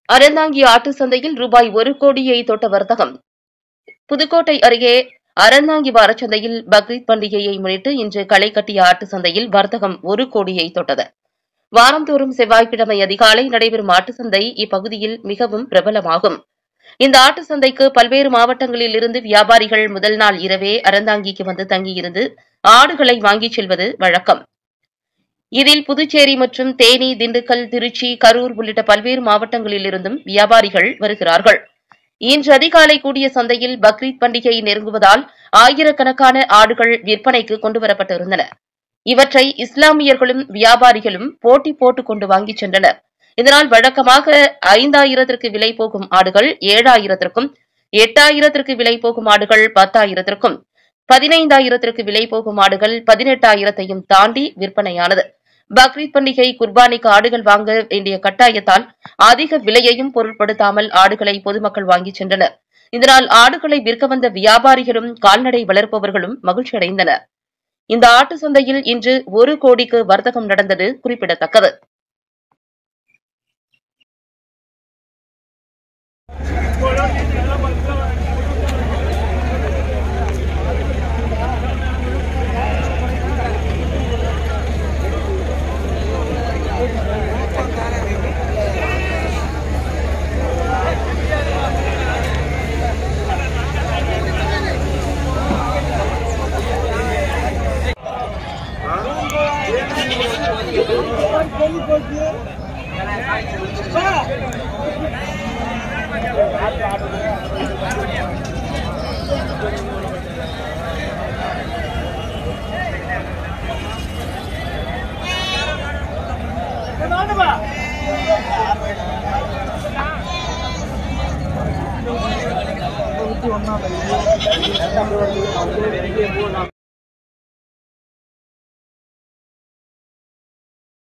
அறந்தாங்கி ஆட்டு சந்தையில் ரூபாய் ஒரு கோடியை தொட்ட வர்த்தகம் புதுக்கோட்டை அருகே அறந்தாங்கி வாரச்சந்தையில் பக்ரீத் பண்டிகையை முன்னிட்டு இன்று களை கட்டிய ஆட்டு சந்தையில் வர்த்தகம் ஒரு கோடியை தொட்டது வாரந்தோறும் செவ்வாய்க்கிழமை அதிகாலை நடைபெறும் ஆட்டு சந்தை இப்பகுதியில் மிகவும் பிரபலமாகும் இந்த ஆட்டு சந்தைக்கு பல்வேறு மாவட்டங்களில் இருந்து வியாபாரிகள் முதல் நாள் இரவே அறந்தாங்கிக்கு வந்து தங்கியிருந்து ஆடுகளை வாங்கிச் செல்வது வழக்கம் இதில் புதுச்சேரி மற்றும் தேனி திண்டுக்கல் திருச்சி கரூர் உள்ளிட்ட பல்வேறு மாவட்டங்களில் இருந்தும் வியாபாரிகள் வருகிறார்கள் இன்று அதிகாலை கூடிய சந்தையில் பக்ரீத் பண்டிகை நெருங்குவதால் ஆயிரக்கணக்கான ஆடுகள் விற்பனைக்கு கொண்டுவரப்பட்டிருந்தன இவற்றை இஸ்லாமியர்களும் வியாபாரிகளும் போட்டி போட்டுக் கொண்டு வாங்கிச் சென்றனர் இதனால் வழக்கமாக ஐந்தாயிரத்திற்கு விலை போகும் ஆடுகள் ஏழாயிரத்திற்கும் எட்டாயிரத்திற்கு விலை போகும் ஆடுகள் பத்தாயிரத்திற்கும் பதினைந்தாயிரத்திற்கு விலை போகும் ஆடுகள் பதினெட்டாயிரத்தையும் தாண்டி விற்பனையானது பக்ரீத் பண்டிகை குர்பானிக்கு ஆடுகள் வாங்க வேண்டிய கட்டாயத்தால் அதிக விலையையும் பொருட்படுத்தாமல் ஆடுகளை பொதுமக்கள் வாங்கிச் சென்றனர் இதனால் ஆடுகளை விற்க வந்த வியாபாரிகளும் கால்நடை வளர்ப்பவர்களும் மகிழ்ச்சியடைந்தனர் இந்த ஆட்டு சந்தையில் இன்று ஒரு கோடிக்கு வர்த்தகம் நடந்தது குறிப்பிடத்தக்கது